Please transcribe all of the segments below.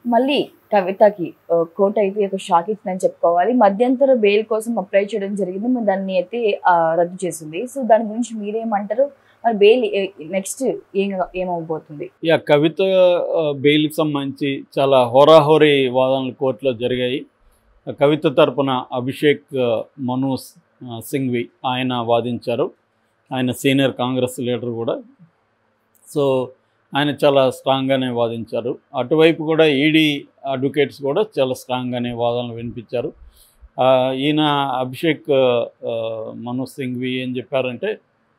మళ్ళీ కవితకి ఆ, కోర్టు అయితే ఒక షాక్ ఇచ్చిందని చెప్పుకోవాలి మధ్యంతర బెయిల్ కోసం అప్లై చేయడం జరిగింది మరి దాన్ని అయితే ఆ, రద్దు చేసింది సో దాని గురించి మీరేమంటారు మరి బెయిల్ నెక్స్ట్ ఏం ఏమవబోతుంది ఇక కవిత ఆ, బెయిల్కి సంబంధించి చాలా హోరాహోరీ వాదనలు కోర్టులో జరిగాయి ఆ కవిత తరపున అభిషేక్ ఆ, మను ఆ, సింఘ్వి ఆయన వాదించారు ఆయన సీనియర్ కాంగ్రెస్ లీడర్ కూడా సో ఆయన చాలా స్ట్రాంగ్గానే వాదించారు అటువైపు కూడా ఈడీ అడ్వకేట్స్ కూడా చాలా స్ట్రాంగ్గానే వాదనలు వినిపించారు ఆ, ఈయన అభిషేక్ ఆ, మను సింఘ్వి ఏం చెప్పారంటే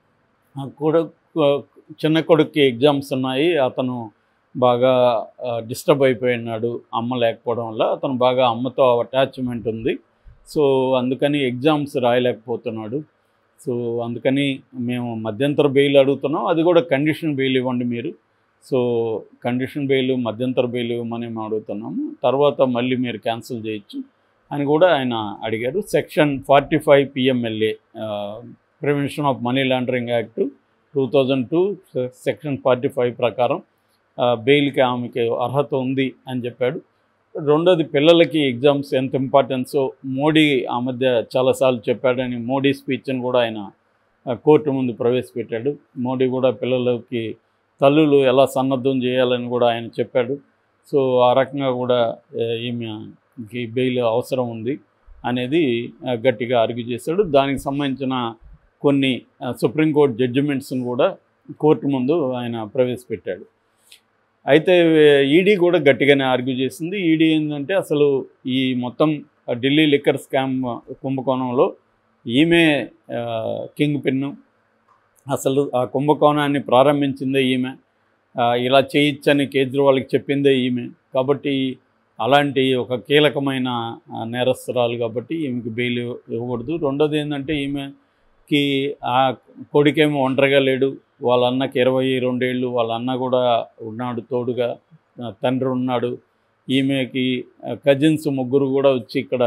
ఆ కూడా చిన్న కొడుక్కి ఎగ్జామ్స్ ఉన్నాయి అతను బాగా డిస్టర్బ్ అయిపోయినాడు అమ్మ లేకపోవడం వల్ల అతను బాగా అమ్మతో అటాచ్మెంట్ ఉంది సో అందుకని ఎగ్జామ్స్ రాయలేకపోతున్నాడు సో అందుకని మేము మధ్యంతర బెయిల్ అడుగుతున్నాం అది కూడా కండిషన్ బెయిల్ ఇవ్వండి మీరు సో కండిషన్ బెయిల్ మధ్యంతర బెయిల్ ఇవ్వమని మేము అడుగుతున్నాము తర్వాత మళ్ళీ మీరు క్యాన్సిల్ చేయొచ్చు అని కూడా ఆయన అడిగారు section forty five PMLA prevention of money laundering act two thousand two section forty five ప్రకారం ఆ, బెయిల్కి ఆమెకి అర్హత ఉంది అని చెప్పాడు రెండోది పిల్లలకి ఎగ్జామ్స్ ఎంత ఇంపార్టెన్సో మోడీ ఆ మధ్య చాలాసార్లు చెప్పాడని మోడీ స్పీచ్ని కూడా ఆయన ఆ, కోర్టు ముందు ప్రవేశపెట్టాడు మోడీ కూడా పిల్లలకి తల్లులు ఎలా సన్నద్ధం చేయాలని కూడా ఆయన చెప్పాడు సో ఆ రకంగా కూడా ఆ, ఈమెకి బెయిల్ అవసరం ఉంది అనేది ఆ, గట్టిగా అరుగు చేశాడు దానికి సంబంధించిన కొన్ని ఆ, సుప్రీంకోర్టు జడ్జిమెంట్స్ని కూడా కోర్టు ముందు ఆయన ప్రవేశపెట్టాడు అయితే ఈడీ కూడా గట్టిగానే ఆర్గ్యూ చేసింది ఈడీ ఏంటంటే అసలు ఈ మొత్తం ఢిల్లీ లిక్కర్ స్కామ్ కుంభకోణంలో ఈమె ఆ, కింగ్ పిన్ను అసలు ఆ కుంభకోణాన్ని ప్రారంభించిందే ఈమె ఆ, ఇలా చేయొచ్చని కేజ్రీవాల్కి చెప్పిందే ఈమె కాబట్టి అలాంటి ఒక కీలకమైన ఆ, నేరస్తురాలు కాబట్టి ఈమెకి బెయిల్ ఇవ్వకూడదు రెండోది ఏంటంటే ఈమెకి ఆ కొడుకేమో ఒంటరిగా లేడు వాళ్ళ అన్నకి ఇరవై రెండేళ్ళు వాళ్ళ అన్న కూడా ఉన్నాడు తోడుగా ఆ, తండ్రి ఉన్నాడు ఈమెకి కజిన్స్ ముగ్గురు కూడా వచ్చి ఇక్కడ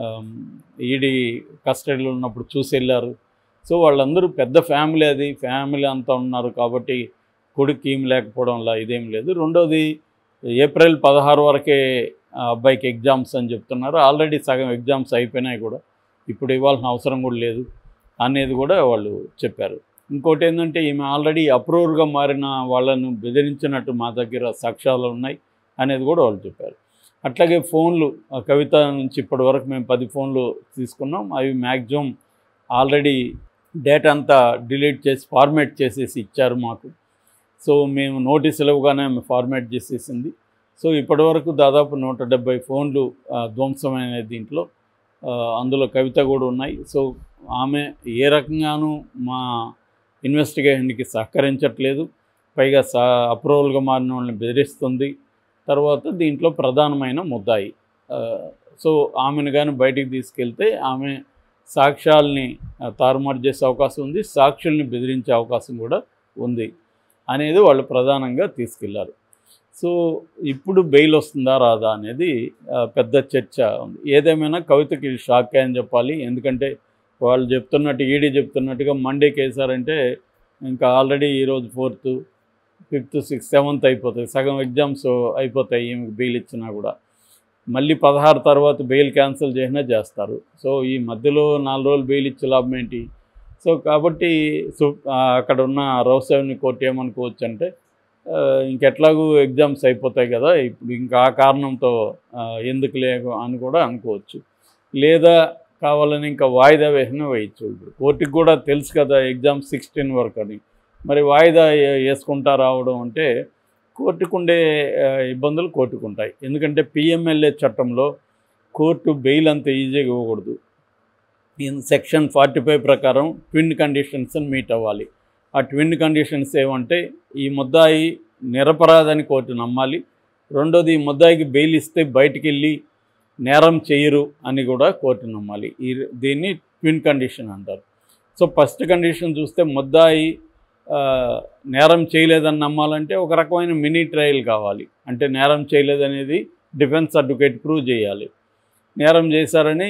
ఈడీ కస్టడీలో ఉన్నప్పుడు చూసి వెళ్ళారు సో వాళ్ళందరూ పెద్ద ఫ్యామిలీ అది ఫ్యామిలీ అంతా ఉన్నారు కాబట్టి కొడుకు ఈమె లేకపోవడం వల్ల ఇదేం లేదు రెండోది ఏప్రిల్ పదహారు వరకే ఆ అబ్బాయికి ఎగ్జామ్స్ అని చెప్తున్నారు ఆల్రెడీ సగం ఎగ్జామ్స్ అయిపోయినాయి కూడా ఇప్పుడు ఇవ్వాల్సిన అవసరం కూడా లేదు అనేది కూడా వాళ్ళు చెప్పారు ఇంకోటి ఏంటంటే ఈమె ఆల్రెడీ అప్రూవర్గా మారిన వాళ్ళను బెదిరించినట్టు మా దగ్గర సాక్ష్యాలు ఉన్నాయి అనేది కూడా వాళ్ళు చెప్పారు అట్లాగే ఫోన్లు ఆ కవిత నుంచి ఇప్పటి వరకు మేము పది ఫోన్లు తీసుకున్నాం అవి మ్యాక్సిమం ఆల్రెడీ డేటా అంతా డిలీట్ చేసి ఫార్మేట్ చేసేసి ఇచ్చారు మాకు సో మేము నోటీసులు ఇవ్వగానే ఆమె ఫార్మేట్ చేసేసింది సో ఇప్పటివరకు దాదాపు నూట డెబ్బై ఫోన్లు ఆ, ధ్వంసమైన దీంట్లో ఆ, అందులో కవిత కూడా ఉన్నాయి సో ఆమె ఏ రకంగానూ మా ఇన్వెస్టిగేషన్కి సహకరించట్లేదు పైగా సా అప్రూవల్గా మారిన వాళ్ళని బెదిరిస్తుంది తర్వాత దీంట్లో ప్రధానమైన ముద్దాయి ఆ, సో ఆమెను కానీ బయటికి తీసుకెళ్తే ఆమె సాక్ష్యాల్ని ఆ, తారుమారు చేసే అవకాశం ఉంది సాక్షుల్ని బెదిరించే అవకాశం కూడా ఉంది అనేది వాళ్ళు ప్రధానంగా తీసుకెళ్లారు సో ఇప్పుడు బెయిల్ వస్తుందా రాదా అనేది ఆ, పెద్ద చర్చ ఉంది ఏదేమైనా కవితకి షాక్ అని చెప్పాలి ఎందుకంటే వాళ్ళు చెప్తున్నట్టు ఈడీ చెప్తున్నట్టుగా మండే కేసారంటే ఇంకా ఆల్రెడీ ఈరోజు ఫోర్త్ ఫిఫ్త్ సిక్స్త్ సెవెంత్ అయిపోతాయి సగం ఎగ్జామ్స్ అయిపోతాయి ఈమెకి బెయిల్ ఇచ్చినా కూడా మళ్ళీ పదహారు తర్వాత బెయిల్ క్యాన్సిల్ చేసినా చేస్తారు సో ఈ మధ్యలో నాలుగు రోజులు బెయిల్ ఇచ్చే లాభం ఏంటి సో కాబట్టి సో ఆ, అక్కడ ఉన్న రౌసెవెన్యూ కోర్టు ఏమనుకోవచ్చు అంటే ఆ, ఇంకెట్లాగూ ఎగ్జామ్స్ అయిపోతాయి కదా ఇప్పుడు ఇంకా ఆ కారణంతో ఆ, ఎందుకు లేకు అని కూడా అనుకోవచ్చు లేదా కావాలని ఇంకా వాయిదా వేసినా వేయచ్చు ఇప్పుడు కోర్టుకి కూడా తెలుసు కదా ఎగ్జామ్ సిక్స్టీన్ వరకు అని మరి వాయిదా ఏ- వేసుకుంటా రావడం అంటే కోర్టుకు ఉండే ఆ, ఇబ్బందులు కోర్టుకు ఉంటాయి ఎందుకంటే పిఎంఎల్ఏ చట్టంలో కోర్టు బెయిల్ అంత ఈజీగా ఇవ్వకూడదు ఇన్ సెక్షన్ ఫార్టీ ఫైవ్ ప్రకారం ట్విన్ కండిషన్స్ని మీట్ అవ్వాలి ఆ ట్విన్ కండిషన్స్ ఏమంటే ఈ ముద్దాయి నిరపరాధని కోర్టు నమ్మాలి రెండోది ఈ ముద్దాయికి బెయిల్ ఇస్తే బయటికి వెళ్ళి నేరం చేయరు అని కూడా కోర్టు నమ్మాలి ఈ దీన్ని ట్విన్ కండిషన్ అంటారు సో ఫస్ట్ కండిషన్ చూస్తే ముద్దాయి ఆ, నేరం చేయలేదని నమ్మాలంటే ఒక రకమైన మినీ ట్రయల్ కావాలి అంటే నేరం చేయలేదనేది డిఫెన్స్ అడ్వకేట్ ప్రూవ్ చేయాలి నేరం చేశారని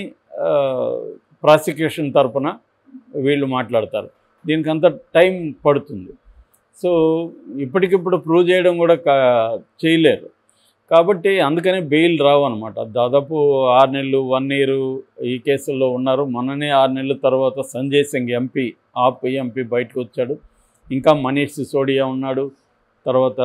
ప్రాసిక్యూషన్ తరపున వీళ్ళు మాట్లాడతారు దీనికి అంత టైం పడుతుంది సో ఇప్పటికిప్పుడు ప్రూవ్ చేయడం కూడా కా- చేయలేరు కాబట్టి అందుకనే బెయిల్ రావు అనమాట దాదాపు ఆరు నెలలు వన్ ఇయర్ ఈ కేసుల్లో ఉన్నారు మొన్ననే ఆరు నెలల తర్వాత సంజయ్ సింగ్ ఎంపీ ఆప్ ఎంపీ బయటకు వచ్చాడు ఇంకా మనీష్ సిసోడియా ఉన్నాడు తర్వాత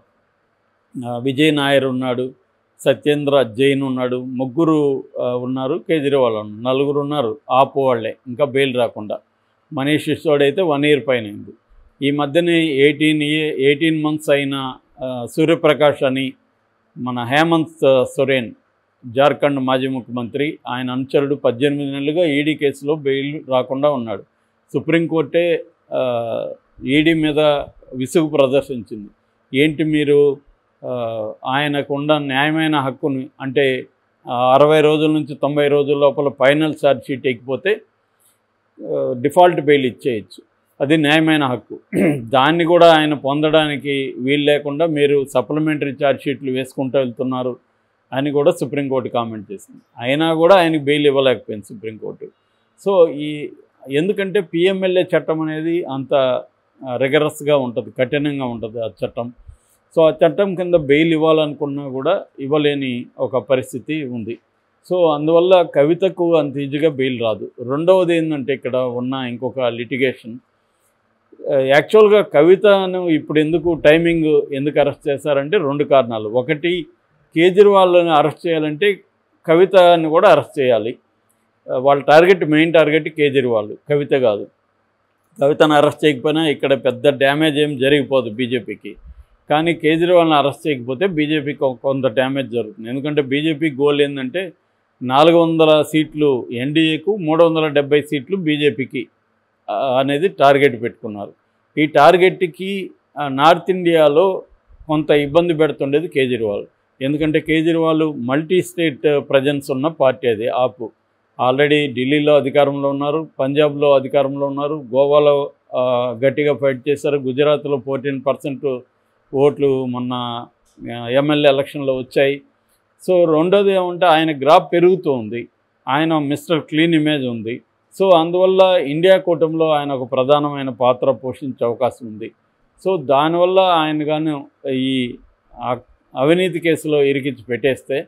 ఆ, విజయ్ నాయర్ ఉన్నాడు సత్యేంద్ర జైన్ ఉన్నాడు ముగ్గురు ఆ, ఉన్నారు కేజ్రీవాల్ ఉన్నారు నలుగురు ఉన్నారు ఆపు వాళ్ళే ఇంకా బెయిల్ రాకుండా మనీష్ సిసోడి అయితే వన్ ఇయర్ పైన అయింది ఈ మధ్యనే ఎయిటీన్ ఇయర్ ఎయిటీన్ మంత్స్ అయిన ఆ, సూర్యప్రకాష్ అని మన హేమంత్ సొరేన్ జార్ఖండ్ మాజీ ముఖ్యమంత్రి ఆయన అనుచరుడు పద్దెనిమిది నెలలుగా ఈడీ కేసులో బెయిల్ రాకుండా ఉన్నాడు సుప్రీంకోర్టే ఆ, ఈడీ మీద విసుగు ప్రదర్శించింది ఏంటి మీరు ఆ, ఆయనకున్న న్యాయమైన హక్కుని అంటే ఆ, అరవై రోజుల నుంచి తొంభై రోజుల లోపల ఫైనల్ ఛార్జ్ షీట్ ఎక్కిపోతే డిఫాల్ట్ బెయిల్ ఇచ్చేయచ్చు అది న్యాయమైన హక్కు దాన్ని కూడా ఆయన పొందడానికి వీలు లేకుండా మీరు సప్లిమెంటరీ ఛార్జ్ షీట్లు వేసుకుంటూ వెళ్తున్నారు అని కూడా సుప్రీంకోర్టు కామెంట్ చేసింది అయినా కూడా ఆయనకి బెయిల్ ఇవ్వలేకపోయింది సుప్రీంకోర్టు సో ఈ ఎందుకంటే పిఎంఎల్ఏ చట్టం అనేది అంత రిగరస్గా ఉంటుంది కఠినంగా ఉంటుంది ఆ చట్టం సో ఆ చట్టం కింద బెయిల్ ఇవ్వాలనుకున్నా కూడా ఇవ్వలేని ఒక పరిస్థితి ఉంది సో అందువల్ల కవితకు అంత ఈజీగా బెయిల్ రాదు రెండవది ఏంటంటే ఇక్కడ ఉన్న ఇంకొక లిటిగేషన్ యాక్చువల్గా కవితను ఇప్పుడు ఎందుకు టైమింగ్ ఎందుకు అరెస్ట్ చేశారంటే రెండు కారణాలు ఒకటి కేజ్రీవాల్ని అరెస్ట్ చేయాలంటే కవితని కూడా అరెస్ట్ చేయాలి ఆ, వాళ్ళ target main target Kejriwal Kavitha కాదు కవితను అరెస్ట్ చేయకపోయినా ఇక్కడ పెద్ద డ్యామేజ్ ఏం జరిగిపోదు బీజేపీకి కానీ కేజ్రీవాల్ని అరెస్ట్ చేయకపోతే బీజేపీకి కొ- కొంత డ్యామేజ్ జరుగుతుంది ఎందుకంటే బీజేపీ గోల్ ఏంటంటే నాలుగు వందల సీట్లు ఎన్డీఏకు మూడు వందల డెబ్బై సీట్లు బీజేపీకి ఆ, అనేది టార్గెట్ పెట్టుకున్నారు ఈ టార్గెట్కి ఆ, నార్త్ ఇండియాలో కొంత ఇబ్బంది పెడుతుండేది కేజ్రీవాల్ ఎందుకంటే కేజ్రీవాల్ మల్టీ స్టేట్ ప్రజెన్స్ ఉన్న పార్టీ అది ఆపు ఆల్రెడీ ఢిల్లీలో అధికారంలో ఉన్నారు పంజాబ్లో అధికారంలో ఉన్నారు గోవాలో ఆ, గట్టిగా ఫైట్ చేశారు గుజరాత్లో ఫోర్టీన్ పర్సెంట్ ఓట్లు మొన్న ఎమ్మెల్యే ఎలక్షన్లో వచ్చాయి సో రెండోది ఏమంటే ఆయన గ్రాఫ్ పెరుగుతూ ఉంది ఆయన మిస్టర్ క్లీన్ ఇమేజ్ ఉంది సో అందువల్ల ఇండియా కూటమిలో ఆయన ఒక ప్రధానమైన పాత్ర పోషించే అవకాశం ఉంది సో దానివల్ల ఆయన కానీ ఈ ఆ- అవినీతి కేసులో ఇరికించి పెట్టేస్తే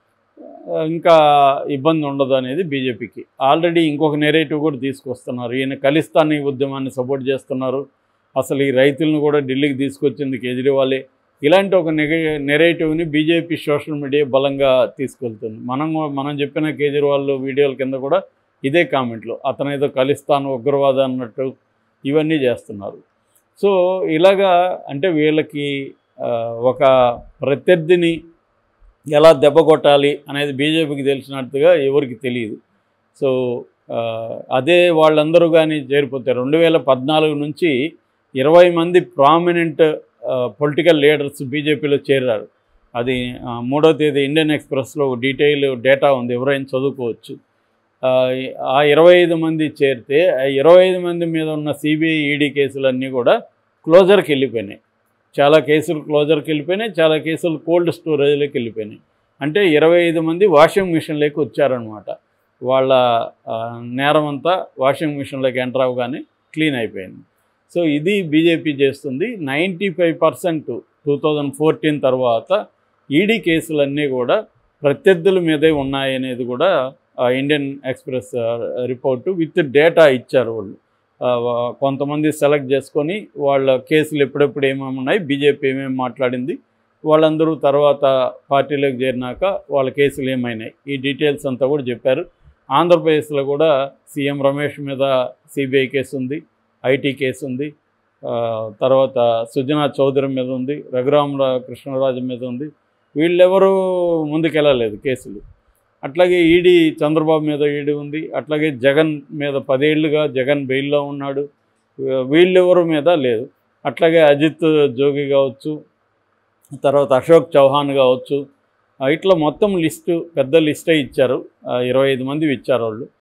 ఆ, ఇంకా ఇబ్బంది ఉండదు అనేది బీజేపీకి ఆల్రెడీ ఇంకొక నెరేటివ్ కూడా తీసుకొస్తున్నారు ఈయన ఖలిస్తానీ ఉద్యమాన్ని సపోర్ట్ చేస్తున్నారు అసలు ఈ రైతులను కూడా ఢిల్లీకి తీసుకొచ్చింది కేజ్రీవాలే ఇలాంటి ఒక నెగ నెరేటివ్ని బీజేపీ సోషల్ మీడియా బలంగా తీసుకెళ్తుంది మనం మనం చెప్పిన కేజ్రీవాల్ వీడియోల కింద కూడా ఇదే కామెంట్లు అతను ఏదో ఖలిస్తాన్ ఉగ్రవాద అన్నట్టు ఇవన్నీ చేస్తున్నారు సో ఇలాగా అంటే వీళ్ళకి ఆ, ఒక ప్రత్యర్థిని ఎలా దెబ్బ కొట్టాలి అనేది బీజేపీకి తెలిసినట్టుగా ఎవరికి తెలియదు సో ఆ, అదే వాళ్ళందరూ కానీ చేరిపోతే రెండు వేల పద్నాలుగు నుంచి ఇరవై మంది ప్రామినెంట్ పొలిటికల్ లీడర్స్ బీజేపీలో చేరారు అది ఆ, మూడో తేదీ ఇండియన్ ఎక్స్ప్రెస్లో డీటెయిల్ డేటా ఉంది ఎవరైనా చదువుకోవచ్చు ఆ, ఆ ఇరవై ఐదు మంది చేరితే ఆ ఇరవై ఐదు మంది మీద ఉన్న సిబిఐ ఈడీ కేసులన్నీ కూడా క్లోజర్కి వెళ్ళిపోయినాయి చాలా కేసులు క్లోజర్కి వెళ్ళిపోయినాయి చాలా కేసులు కోల్డ్ స్టోరేజ్లోకి వెళ్ళిపోయినాయి అంటే ఇరవై ఐదు మంది వాషింగ్ మిషన్లోకి వచ్చారనమాట వాళ్ళ ఆ, నేరం అంతా వాషింగ్ మిషన్లోకి ఎంటర్ అవ్వగానే క్లీన్ అయిపోయింది సో ఇది బీజేపీ చేస్తుంది ninety five percent two thousand fourteen తర్వాత ఈడీ కేసులన్నీ కూడా ప్రత్యర్థుల మీదే ఉన్నాయనేది కూడా ఆ, ఇండియన్ ఎక్స్ప్రెస్ ఆ, రిపోర్టు విత్ డేటా ఇచ్చారు వాళ్ళు ఆ, వా- కొంతమంది సెలెక్ట్ చేసుకొని వాళ్ళ కేసులు ఎప్పుడెప్పుడు ఏమేమి ఉన్నాయి బీజేపీ ఏమేమి మాట్లాడింది వాళ్ళందరూ తర్వాత పార్టీలోకి చేరినాక వాళ్ళ కేసులు ఏమైనాయి ఈ డీటెయిల్స్ అంతా కూడా చెప్పారు ఆంధ్రప్రదేశ్లో కూడా సీఎం రమేష్ మీద సిబిఐ కేసు ఉంది ఐటీ కేసు ఉంది ఆ, తర్వాత సుజనా చౌదరి మీద ఉంది రఘురామ కృష్ణరాజు మీద ఉంది వీళ్ళెవరూ ముందుకెళ్ళలేదు కేసులు అట్లాగే ఈడీ చంద్రబాబు మీద ఈడీ ఉంది అట్లాగే జగన్ మీద పదేళ్లుగా జగన్ బెయిల్లో ఉన్నాడు వీళ్ళెవరి మీద లేదు అట్లాగే అజిత్ జోగి కావచ్చు తర్వాత అశోక్ చౌహాన్ కావచ్చు ఆ, ఇట్లా మొత్తం లిస్టు పెద్ద లిస్టే ఇచ్చారు ఆ, ఇరవై ఐదు మంది ఇచ్చారు వాళ్ళు